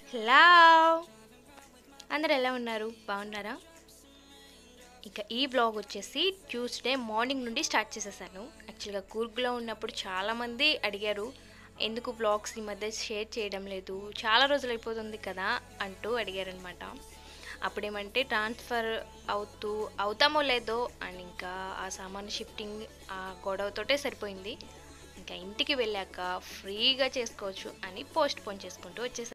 Hello అందరు ఎలా ఉన్నారు బాగున్నారా ఇక ఈ బ్లాగ్ వచ్చేసి ట్యూస్డే మార్నింగ్ నుండి స్టార్ట్ చేసేసాను యాక్చువల్గా కూర్గులో ఉన్నప్పుడు చాలామంది అడిగారు ఎందుకు బ్లాగ్స్ ఈ మధ్య షేర్ చేయడం లేదు చాలా రోజులు అయిపోతుంది కదా అంటూ అడిగారనమాట అప్పుడేమంటే ట్రాన్స్ఫర్ అవుతూ అవుతామో లేదో అండ్ ఇంకా ఆ సామాన్ షిఫ్టింగ్ ఆ గొడవతోటే సరిపోయింది ఇంకా ఇంటికి వెళ్ళాక ఫ్రీగా చేసుకోవచ్చు అని పోస్ట్ పోన్ చేసుకుంటూ వచ్చేసాను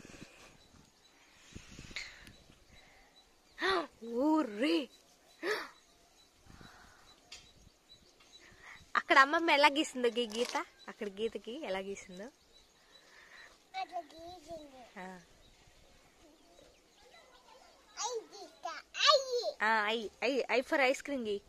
ఊర్రే అక్కడ అమ్మమ్మ ఎలా గీసిందో గీ గీత అక్కడ గీతకి ఎలా గీసిందో అట్లా గీసింది ఆ. ఐ గీత అయ్యి ఆ, I I I for ice cream గీ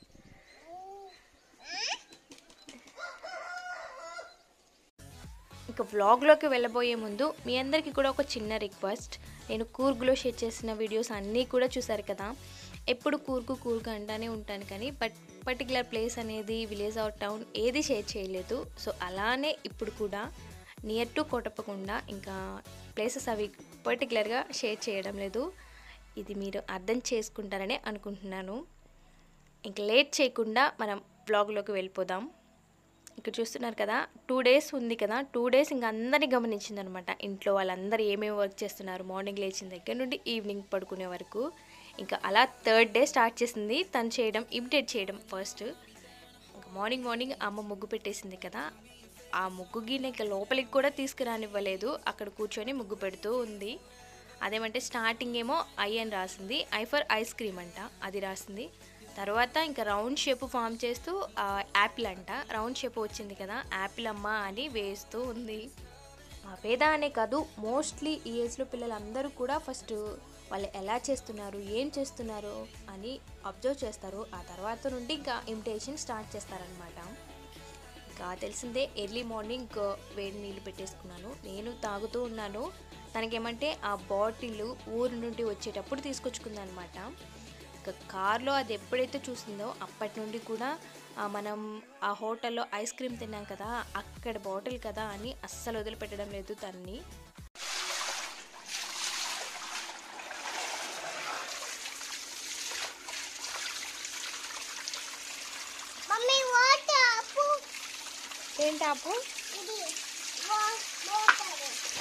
ఇక వ్లాగ్లోకి వెళ్ళబోయే ముందు మీ అందరికీ కూడా ఒక చిన్న రిక్వెస్ట్ నేను కూర్గులో షేర్ చేసిన వీడియోస్ అన్నీ కూడా చూసారు కదా ఎప్పుడు కూర్గు కూర్గు అంటానే ఉంటాను కానీ బట్ పర్టికులర్ ప్లేస్ అనేది విలేజ్ ఆర్ టౌన్ ఏది షేర్ చేయలేదు సో అలానే ఇప్పుడు కూడా నియర్ టు కొట్టపకుండా ఇంకా ప్లేసెస్ అవి పర్టికులర్గా షేర్ చేయడం లేదు ఇది మీరు అర్థం చేసుకుంటారని అనుకుంటున్నాను ఇంక లేట్ చేయకుండా మనం బ్లాగ్లోకి వెళ్ళిపోదాం ఇక్కడ చూస్తున్నారు కదా టూ డేస్ ఉంది కదా టూ డేస్ ఇంకా అందరినీ గమనించింది అనమాట ఇంట్లో వాళ్ళందరూ ఏమేమి వర్క్ చేస్తున్నారు మార్నింగ్ లేచిన దగ్గర నుండి ఈవినింగ్ పడుకునే వరకు ఇంకా అలా థర్డ్ డే స్టార్ట్ చేసింది తను చేయడం ఇమిటేట్ చేయడం ఫస్ట్ ఇంకా మార్నింగ్ మార్నింగ్ అమ్మ ముగ్గు పెట్టేసింది కదా ఆ ముగ్గు గిన్నె ఇంకా లోపలికి కూడా తీసుకురానివ్వలేదు అక్కడ కూర్చొని ముగ్గు పెడుతూ ఉంది అదేమంటే స్టార్టింగ్ ఏమో ఐ అని రాసింది ఐ ఫర్ ఐస్ క్రీమ్ అంట అది రాసింది తర్వాత ఇంకా రౌండ్ షేప్ ఫామ్ చేస్తూ ఆ, యాపిల్ అంట రౌండ్ షేప్ వచ్చింది కదా యాపిల్ అమ్మ అని వేస్తూ ఉంది ఆ, వేద అనే కాదు మోస్ట్లీ ఈ ఏజ్లో పిల్లలందరూ కూడా ఫస్ట్ వాళ్ళు ఎలా చేస్తున్నారు ఏం చేస్తున్నారు అని అబ్జర్వ్ చేస్తారు ఆ తర్వాత నుండి ఇంకా ఇమిటేషన్ స్టార్ట్ చేస్తారనమాట ఇంకా తెలిసిందే ఎర్లీ మార్నింగ్ వేడి నీళ్ళు పెట్టేసుకున్నాను నేను తాగుతూ ఉన్నాను తనకేమంటే ఆ బాటిల్ ఊరు నుండి వచ్చేటప్పుడు తీసుకొచ్చుకుంది అనమాట ఇంకా కార్లో అది ఎప్పుడైతే చూసిందో అప్పటి నుండి కూడా ఆ, మనం ఆ హోటల్లో ఐస్ క్రీమ్ తిన్నాం కదా అక్కడ బాటిల్ కదా అని అస్సలు వదిలిపెట్టడం లేదు తన్ని మమ్మీ వాటర్ అప్పు ఏంటి అప్పు ఇది వా- వాటర్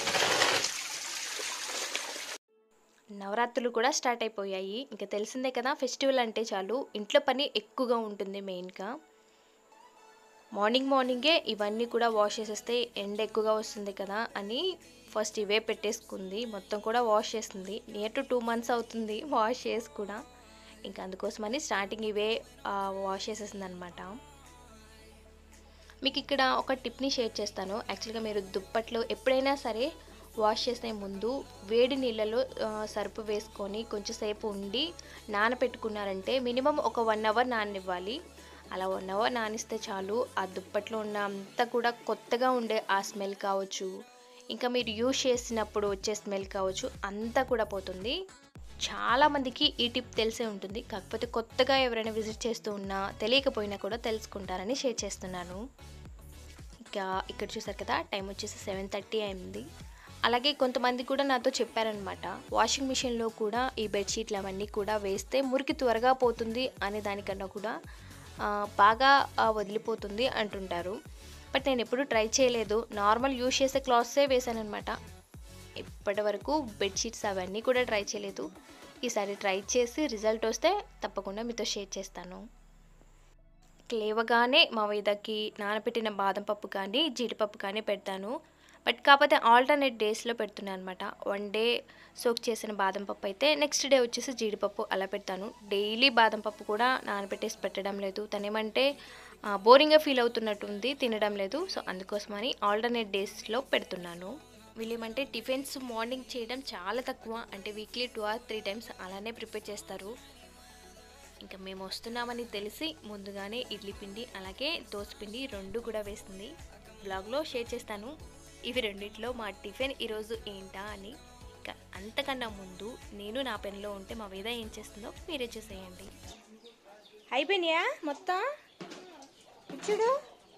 నవరాత్రులు కూడా స్టార్ట్ అయిపోయాయి ఇంకా తెలిసిందే కదా ఫెస్టివల్ అంటే చాలు ఇంట్లో పని ఎక్కువగా ఉంటుంది మెయిన్గా మార్నింగ్ మార్నింగే ఇవన్నీ కూడా వాష్ చేసేస్తే ఎండ ఎక్కువగా వస్తుంది కదా అని ఫస్ట్ ఇవే పెట్టేసుకుంది మొత్తం కూడా వాష్ చేస్తుంది నియర్ టు టూ మంత్స్ అవుతుంది వాష్ చేసి కూడా ఇంకా అందుకోసమని స్టార్టింగ్ ఇవే వాష్ చేసేసింది అనమాట మీకు ఇక్కడ ఒక టిప్ని షేర్ చేస్తాను యాక్చువల్గా మీరు దుప్పట్లు ఎప్పుడైనా సరే వాష్ చేసే ముందు వేడి నీళ్ళలో ఆ, సర్పు వేసుకొని కొంచెంసేపు ఉండి నానపెట్టుకున్నారంటే మినిమం ఒక వన్ అవర్ నాననివ్వాలి అలా వన్ అవర్ నానిస్తే చాలు ఆ దుప్పట్లో ఉన్న అంతా కూడా కొత్తగా ఉండే ఆ స్మెల్ కావచ్చు ఇంకా మీరు యూజ్ చేసినప్పుడు వచ్చే స్మెల్ కావచ్చు అంతా కూడా పోతుంది చాలామందికి ఈ టిప్ తెలిసే ఉంటుంది కాకపోతే కొత్తగా ఎవరైనా విజిట్ చేస్తూ ఉన్నా తెలియకపోయినా కూడా తెలుసుకుంటారని షేర్ చేస్తున్నాను ఇంకా ఇక్కడ చూసారు కదా టైం వచ్చేసి సెవెన్ థర్టీ అయింది అలాగే కొంతమంది కూడా నాతో చెప్పారనమాట వాషింగ్ మిషన్లో కూడా ఈ బెడ్షీట్లు అవన్నీ కూడా వేస్తే మురికి త్వరగా పోతుంది అనే దానికన్నా కూడా ఆ, బాగా ఆ, వదిలిపోతుంది అంటుంటారు బట్ నేను ఎప్పుడు ట్రై చేయలేదు నార్మల్ యూజ్ చేసే క్లాత్సే వేసానమాట ఇప్పటి వరకు బెడ్షీట్స్ అవన్నీ కూడా ట్రై చేయలేదు ఈసారి ట్రై చేసి రిజల్ట్ వస్తే తప్పకుండా మీతో షేర్ చేస్తాను లేవగానే మా వేదకి నానబెట్టిన బాదం పప్పు కానీ జీడిపప్పు కానీ పెడతాను బట్ కాకపోతే ఆల్టర్నేట్ డేస్లో పెడుతున్నాను అనమాట వన్ డే సోక్ చేసిన బాదం పప్పు అయితే నెక్స్ట్ డే వచ్చేసి జీడిపప్పు అలా పెడతాను డైలీ బాదం పప్పు కూడా నానబెట్టేసి పెట్టడం లేదు తనేమంటే బోరింగ్గా ఫీల్ అవుతున్నట్టుంది తినడం లేదు సో అందుకోసమని ఆల్టర్నేట్ డేస్లో పెడుతున్నాను వీళ్ళేమంటే టిఫిన్స్ మార్నింగ్ చేయడం చాలా తక్కువ అంటే weekly two or three times అలానే ప్రిపేర్ చేస్తారు ఇంకా మేము వస్తున్నామని తెలిసి ముందుగానే ఇడ్లీ పిండి అలాగే దోశ పిండి రెండు కూడా వేస్తుంది బ్లాగ్లో షేర్ చేస్తాను ఇవి రెండిట్లో మా టిఫిన్ ఈరోజు ఏంటా అని ఇంకా అంతకన్నా ముందు నేను నా పెన్లో ఉంటే మా వేద ఏం చేస్తుందో మీరే చేసేయండి అయిపోయినాయా మొత్తం చూడు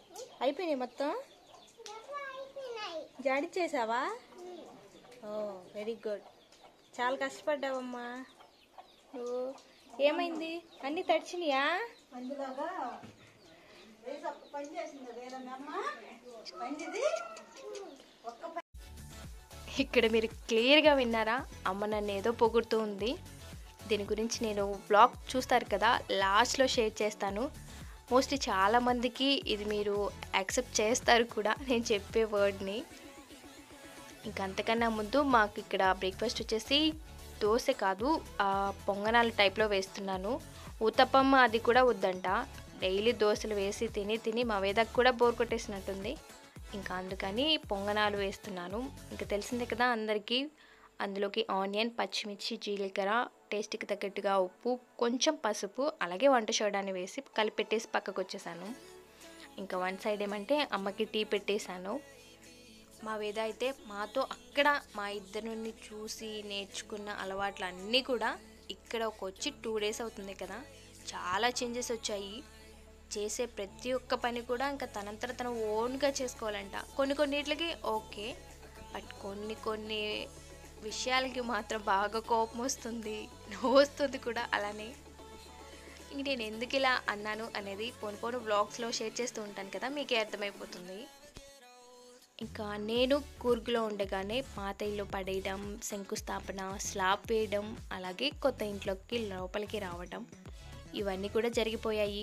అయిపోయినాయి మొత్తం అయిపోయినాయి జాడి చేసావా ఓ వెరీ గుడ్ చాలా కష్టపడ్డావమ్మా నువ్వు ఏమైంది అన్నీ తడిచినాయా పందిలాగా రేసు ఒక్క పని చేసింది లేదమ్మా పందిది ఒక్క పని ఇక్కడ మీరు క్లియర్గా విన్నారా అమ్మ నన్ను ఏదో పొగుడుతూ ఉంది దీని గురించి నేను బ్లాగ్ చూస్తారు కదా లాస్ట్లో షేర్ చేస్తాను మోస్ట్లీ చాలామందికి ఇది మీరు యాక్సెప్ట్ చేస్తారు కూడా నేను చెప్పే వర్డ్ని ఇంకా అంతకన్నా ముందు మాకు ఇక్కడ బ్రేక్ఫాస్ట్ వచ్చేసి దోశ కాదు ఆ, పొంగనాల టైప్లో వేస్తున్నాను ఊతప్పమ్మ అది కూడా వద్దంట డైలీ దోశలు వేసి తిని తిని మా వేదకు కూడా బోర్ కొట్టేసినట్టుంది ఇంకా అందుకని పొంగనాలు వేస్తున్నాను ఇంకా తెలిసిందే కదా అందరికీ అందులోకి ఆనియన్ పచ్చిమిర్చి జీలకర్ర టేస్ట్కి తగ్గట్టుగా ఉప్పు కొంచెం పసుపు అలాగే వంట సోడాని వేసి కలిపెట్టేసి పక్కకు వచ్చేసాను ఇంకా వన్ సైడ్ ఏమంటే అమ్మకి టీ పెట్టేశాను మా వేద అయితే మాతో అక్కడ మా ఇద్దరిని చూసి నేర్చుకున్న అలవాట్లు అన్నీ కూడా ఇక్కడ ఒక వచ్చి టూ డేస్ అవుతుంది కదా చాలా చేంజెస్ వచ్చాయి చేసే ప్రతి ఒక్క పని కూడా ఇంకా తనంతట తను ఓన్గా చేసుకోవాలంట కొన్ని కొన్నిట్లకి ఓకే బట్ కొన్ని కొన్ని విషయాలకి మాత్రం బాగా కోపం వస్తుంది నవ్వు వస్తుంది కూడా అలానే ఇంక నేను ఎందుకు ఇలా అన్నాను అనేది పోను పోను బ్లాగ్స్లో షేర్ చేస్తూ ఉంటాను కదా మీకే అర్థమైపోతుంది ఇంకా నేను కూర్గులో ఉండగానే పాత ఇల్లు పడేయడం శంకుస్థాపన స్లాబ్ వేయడం అలాగే కొత్త ఇంట్లోకి లోపలికి రావడం ఇవన్నీ కూడా జరిగిపోయాయి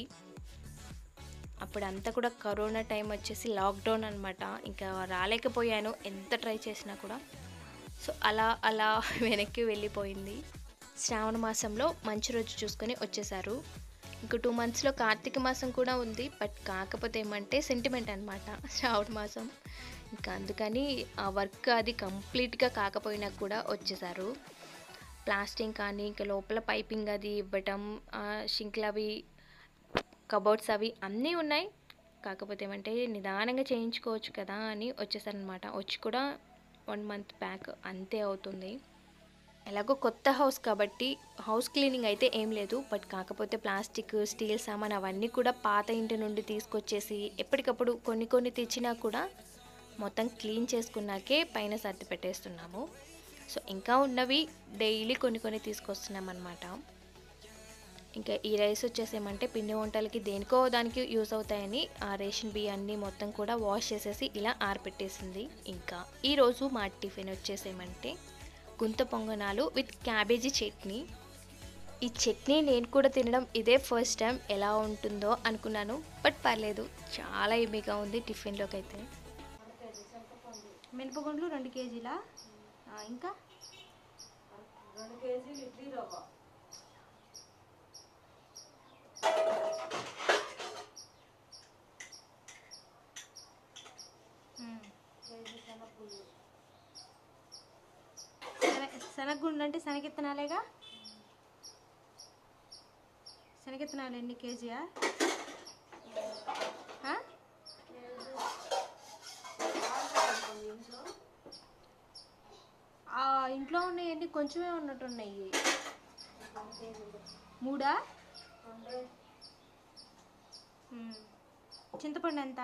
అప్పుడు అంతా కూడా కరోనా టైం వచ్చేసి లాక్డౌన్ అనమాట ఇంకా రాలేకపోయాను ఎంత ట్రై చేసినా కూడా సో అలా అలా వెనక్కి వెళ్ళిపోయింది శ్రావణ మాసంలో మంచి రోజు చూసుకొని వచ్చేసారు ఇంకో టూ మంత్స్లో కార్తీక మాసం కూడా ఉంది బట్ కాకపోతే ఏమంటే సెంటిమెంట్ అనమాట శ్రావణ మాసం ఇంకా అందుకని ఆ వర్క్ అది కంప్లీట్గా కాకపోయినా కూడా వచ్చేసారు ప్లాస్టింగ్ కానీ ఇంకా లోపల పైపింగ్ అది ఇవ్వటం షింక్లు అవి కబోర్డ్స్ అవి అన్నీ ఉన్నాయి కాకపోతే ఏమంటే నిదానంగా చేయించుకోవచ్చు కదా అని వచ్చేసారనమాట వచ్చి కూడా వన్ మంత్ బ్యాక్ అంతే అవుతుంది ఎలాగో కొత్త హౌస్ కాబట్టి హౌస్ క్లీనింగ్ అయితే ఏం లేదు బట్ కాకపోతే ప్లాస్టిక్ స్టీల్ సామాన్ అవన్నీ కూడా పాత ఇంటి నుండి తీసుకొచ్చేసి ఎప్పటికప్పుడు కొన్ని కొన్ని తెచ్చినా కూడా మొత్తం క్లీన్ చేసుకున్నాకే పైన సర్ది పెట్టేస్తున్నాము సో ఇంకా ఉన్నవి డైలీ కొన్ని కొన్ని తీసుకొస్తున్నాం అనమాట ఇంకా ఈ రైస్ వచ్చేసేమంటే పిండి వంటలకి దేనికో దానికి యూస్ అవుతాయని ఆ రేషన్ బియ్యాన్ని మొత్తం కూడా వాష్ చేసేసి ఇలా ఆరపెట్టేసింది ఇంకా ఈరోజు మా టిఫిన్ వచ్చేసేమంటే గుంత పొంగనాలు విత్ క్యాబేజీ చట్నీ ఈ చట్నీ నేను కూడా తినడం ఇదే ఫస్ట్ టైం ఎలా ఉంటుందో అనుకున్నాను బట్ పర్లేదు చాలా ఎమ్మీగా ఉంది టిఫిన్లోకి అయితే మినపగుండ్లు రెండు కేజీల ఇంకా రెండు కేజీలు ఇడ్లీ రవ్వ కేజీ శనగపువ్వు శనగగుండు అంటే శనగిత్తనాలేగా శనగిత్తనాలు ఎన్ని కేజీయా ఆ? ఆ ఇంట్లో ఉన్నాయండి కొంచెమే ఉన్నట్టున్నాయి మూడా ఉమ్. చింతపండు ఎంత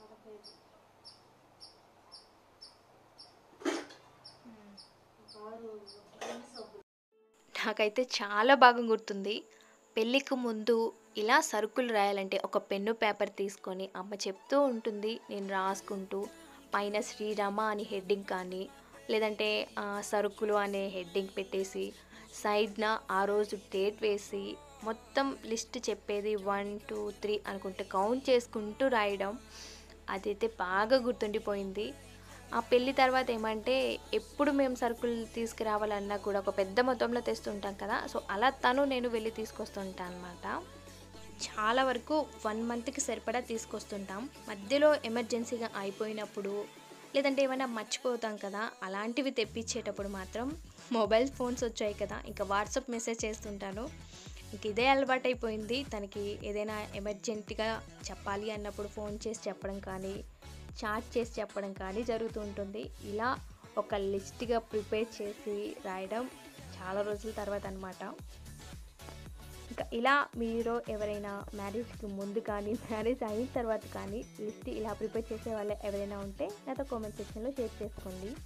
నాకైతే చాలా బాగా గుర్తుంది పెళ్ళికి ముందు ఇలా సరుకులు రాయాలంటే ఒక పెన్ను పేపర్ తీసుకొని అమ్మ చెప్తూ ఉంటుంది నేను రాసుకుంటూ పైన శ్రీరామ అని హెడ్డింగ్ కానీ లేదంటే ఆ, సరుకులు అనే హెడ్డింగ్ పెట్టేసి సైడ్న ఆ రోజు డేట్ వేసి మొత్తం లిస్ట్ చెప్పేది వన్ టూ త్రీ అనుకుంటే కౌంట్ చేసుకుంటూ రాయడం అదైతే బాగా గుర్తుండిపోయింది ఆ పెళ్ళి తర్వాత ఏమంటే ఎప్పుడు మేము సరుకులు తీసుకురావాలన్నా కూడా ఒక పెద్ద మొత్తంలో తెస్తుంటాం కదా సో అలా తను నేను వెళ్ళి తీసుకొస్తుంటాను అనమాట చాలా వరకు వన్ మంత్కి సరిపడా తీసుకొస్తుంటాం మధ్యలో ఎమర్జెన్సీగా అయిపోయినప్పుడు లేదంటే ఏమైనా మర్చిపోతాం కదా అలాంటివి తెప్పించేటప్పుడు మాత్రం మొబైల్ ఫోన్స్ వచ్చాయి కదా ఇంకా వాట్సాప్ మెసేజ్ చేస్తుంటాను ఇంక ఇదే అలవాటు అయిపోయింది తనకి ఏదైనా ఎమర్జెంట్గా చెప్పాలి అన్నప్పుడు ఫోన్ చేసి చెప్పడం కానీ చాట్ చేసి చెప్పడం కానీ జరుగుతూ ఉంటుంది ఇలా ఒక లిస్ట్గా ప్రిపేర్ చేసి రాయడం చాలా రోజుల తర్వాత అనమాట ఇంకా ఇలా మీరు ఎవరైనా మ్యారేజ్కి ముందు కానీ మ్యారేజ్ అయిన తర్వాత కానీ లిస్ట్ ఇలా ప్రిపేర్ చేసే వాళ్ళు ఎవరైనా ఉంటే నాతో కామెంట్ సెక్షన్లో షేర్ చేసుకోండి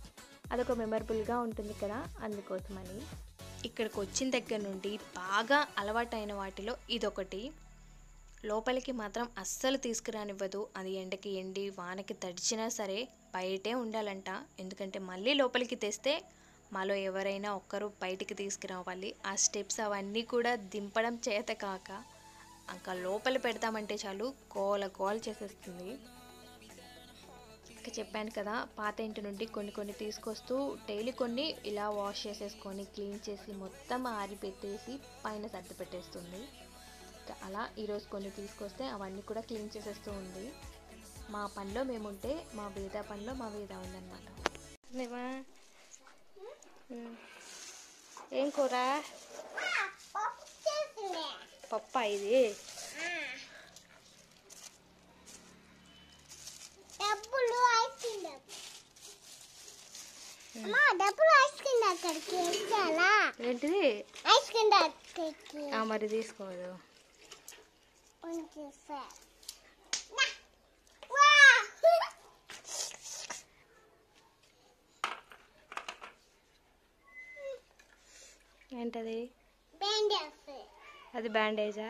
అదొక మెమరబుల్గా ఉంటుంది కదా అందుకోసమని ఇక్కడికి వచ్చిన దగ్గర నుండి బాగా అలవాటైన వాటిలో ఇదొకటి లోపలికి మాత్రం అస్సలు తీసుకురానివ్వదు అది ఎండకి ఎండి వానకి తడిచినా సరే బయటే ఉండాలంట ఎందుకంటే మళ్ళీ లోపలికి తెస్తే మాలో ఎవరైనా ఒక్కరు బయటికి తీసుకురావాలి ఆ స్టెప్స్ అవన్నీ కూడా దింపడం చేత కాక ఇంకా లోపల పెడతామంటే చాలు గోల గోల చేసేస్తుంది ఇంకా చెప్పాను కదా పాత ఇంటి నుండి కొన్ని కొన్ని తీసుకొస్తూ డైలీ కొన్ని ఇలా వాష్ చేసేసుకొని క్లీన్ చేసి మొత్తం ఆరిపెట్టేసి పైన సర్ది పెట్టేస్తుంది ఇంకా అలా ఈరోజు కొన్ని తీసుకొస్తే అవన్నీ కూడా క్లీన్ చేసేస్తూ ఉంది మా పనిలో మేముంటే మా వేద పనిలో మా వేద ఉందన్నమాట ఏం కూర పప్పు చేసింది పప్ప ఇది డబ్బులు ఐస్ క్రీమ్ డబ్బు అమ్మా డబ్బులు ఐస్ క్రీమ్ అక్కడికి ఇచ్చాలా ఏంటిది ఐస్ క్రీమ్ అక్కడికి ఆ, మరి తీసుకోదు ఉంచేసా ఏంటది బెండేస్ అది బ్యాండేజా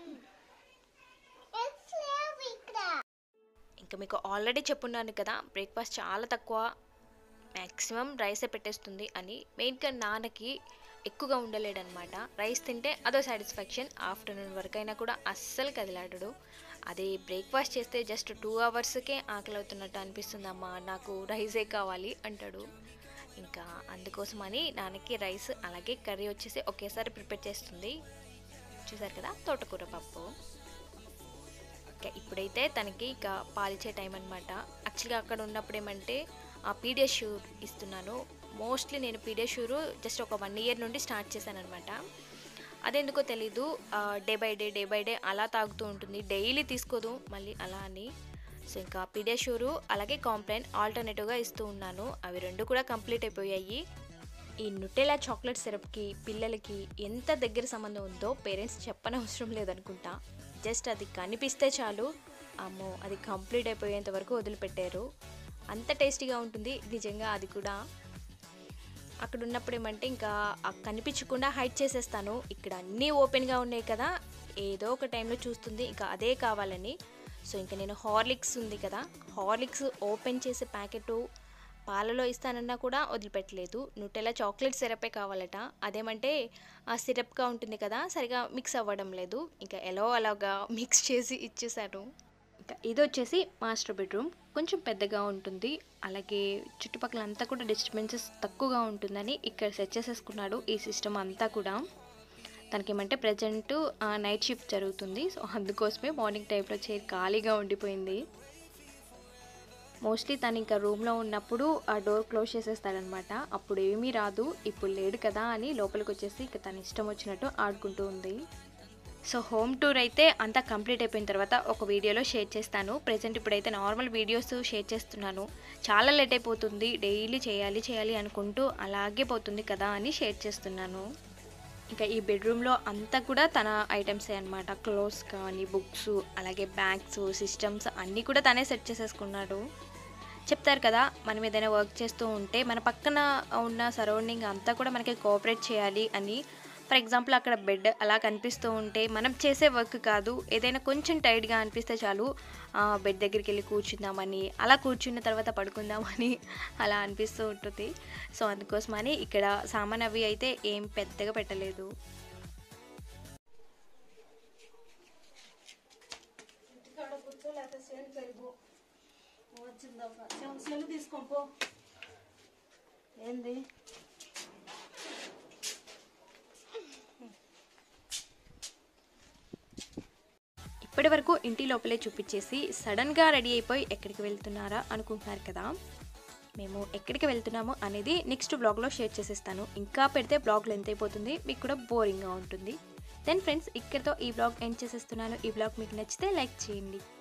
ఇక్కడ ఇంకా మీకు ఆల్రెడీ చెప్పున్నాను కదా బ్రేక్ఫాస్ట్ చాలా తక్కువ మ్యాక్సిమం రైసే పెట్టేస్తుంది అని మెయిన్గా నాన్నకి ఎక్కువగా ఉండలేడనమాట రైస్ తింటే అదో సాటిస్ఫాక్షన్ ఆఫ్టర్నూన్ వరకు అయినా కూడా అస్సలు కదిలాడడు అదే బ్రేక్ఫాస్ట్ చేస్తే జస్ట్ టూ అవర్స్కే ఆకలి అవుతున్నట్టు అనిపిస్తుందమ్మా నాకు రైసే కావాలి అంటాడు ఇంకా అందుకోసమని నాన్నకి రైస్ అలాగే కర్రీ వచ్చేసి ఒకేసారి ప్రిపేర్ చేస్తుంది చూసారు కదా తోటకూర పప్పు ఓకే ఇప్పుడైతే తనకి ఇక పాలిచ్చే టైం అనమాట యాక్చువల్గా అక్కడ ఉన్నప్పుడు ఏమంటే ఆ పీడియాష్యూర్ ఇస్తున్నాను మోస్ట్లీ నేను పీడియాష్యూర్ జస్ట్ ఒక వన్ ఇయర్ నుండి స్టార్ట్ చేశాను అనమాట అదెందుకో తెలీదు day by day day by day అలా తాగుతూ ఉంటుంది డైలీ తీసుకోదు మళ్ళీ అలా అని సో ఇంకా పీడియాష్యూరు అలాగే కాంప్లైన్ ఆల్టర్నేటివ్గా ఇస్తూ ఉన్నాను అవి రెండు కూడా కంప్లీట్ అయిపోయాయి ఈ నుటెలా చాక్లెట్ సిరప్కి పిల్లలకి ఎంత దగ్గర సంబంధం ఉందో పేరెంట్స్ చెప్పనవసరం లేదనుకుంటా జస్ట్ అది కనిపిస్తే చాలు అమ్మో అది కంప్లీట్ అయిపోయేంత వరకు వదిలిపెట్టారు అంత టేస్టీగా ఉంటుంది నిజంగా అది కూడా అక్కడ ఉన్నప్పుడు ఏమంటే ఇంకా ఆ కనిపించకుండా హైడ్ చేసేస్తాను ఇక్కడ అన్నీ ఓపెన్గా ఉన్నాయి కదా ఏదో ఒక టైంలో చూస్తుంది ఇంకా అదే కావాలని సో ఇంకా నేను హార్లిక్స్ ఉంది కదా హార్లిక్స్ ఓపెన్ చేసే ప్యాకెట్ పాలలో ఇస్తానన్నా కూడా వదిలిపెట్టలేదు నుటెలా చాక్లెట్ సిరపే కావాలట అదేమంటే ఆ సిరప్గా ఉంటుంది కదా సరిగా మిక్స్ అవ్వడం లేదు ఇంకా ఎలా అలాగా మిక్స్ చేసి ఇచ్చేసాను ఇంకా ఇది వచ్చేసి మాస్టర్ బెడ్రూమ్ కొంచెం పెద్దగా ఉంటుంది అలాగే చుట్టుపక్కల అంతా కూడా డిస్టర్బెన్సెస్ తక్కువగా ఉంటుందని ఇక్కడ సెట్ చేసేసుకున్నాడు ఈ సిస్టమ్ అంతా కూడా తనకేమంటే ప్రజెంట్ నైట్ షిఫ్ట్ జరుగుతుంది సో అందుకోసమే మార్నింగ్ టైంలో చైర్ ఖాళీగా ఉండిపోయింది మోస్ట్లీ తను ఇంకా రూమ్లో ఉన్నప్పుడు ఆ డోర్ క్లోజ్ చేసేస్తాడనమాట అప్పుడు ఏమీ రాదు ఇప్పుడు లేడు కదా అని లోపలికి వచ్చేసి ఇక తన ఇష్టం వచ్చినట్టు ఆడుకుంటూ ఉంది సో హోమ్ టూర్ అయితే అంతా కంప్లీట్ అయిపోయిన తర్వాత ఒక వీడియోలో షేర్ చేస్తాను ప్రజెంట్ ఇప్పుడైతే నార్మల్ వీడియోస్ షేర్ చేస్తున్నాను చాలా లేట్ అయిపోతుంది డైలీ చేయాలి చేయాలి అనుకుంటూ అలాగే పోతుంది కదా అని షేర్ చేస్తున్నాను ఇంకా ఈ బెడ్రూమ్లో అంతా కూడా తన ఐటమ్సే అనమాట క్లోత్స్ కానీ బుక్స్ అలాగే బ్యాగ్స్ సిస్టమ్స్ అన్నీ కూడా తనే సెట్ చేసేసుకున్నాడు చెప్తారు కదా మనం ఏదైనా వర్క్ చేస్తూ ఉంటే మన పక్కన ఉన్న సరౌండింగ్ అంతా కూడా మనకి కోఆపరేట్ చేయాలి అని ఫర్ ఎగ్జాంపుల్ అక్కడ బెడ్ అలా కనిపిస్తూ ఉంటే మనం చేసే వర్క్ కాదు ఏదైనా కొంచెం టైట్గా అనిపిస్తే చాలు బెడ్ దగ్గరికి వెళ్ళి కూర్చుందామని అలా కూర్చున్న తర్వాత పడుకుందామని అలా అనిపిస్తూ ఉంటుంది సో అందుకోసమని ఇక్కడ సామాన్ అవి అయితే ఏం పెద్దగా పెట్టలేదు ఇంటికాడ కూర్చో లేకపోతే చేను కలుగు వచ్చిందమ్మా సెల్లు తీసుకొని పో ఏంది ఇప్పటి వరకు ఇంటి లోపలే చూపించేసి సడన్గా రెడీ అయిపోయి ఎక్కడికి వెళ్తున్నారా అనుకుంటున్నారు కదా మేము ఎక్కడికి వెళ్తున్నామో అనేది నెక్స్ట్ బ్లాగ్లో షేర్ చేసేస్తాను ఇంకా పెడితే బ్లాగ్ లెంత్ అయిపోతుంది మీకు కూడా బోరింగ్గా ఉంటుంది దెన్ ఫ్రెండ్స్ ఇక్కడితో ఈ బ్లాగ్ ఎండ్ చేసేస్తున్నాను ఈ బ్లాగ్ మీకు నచ్చితే లైక్ చేయండి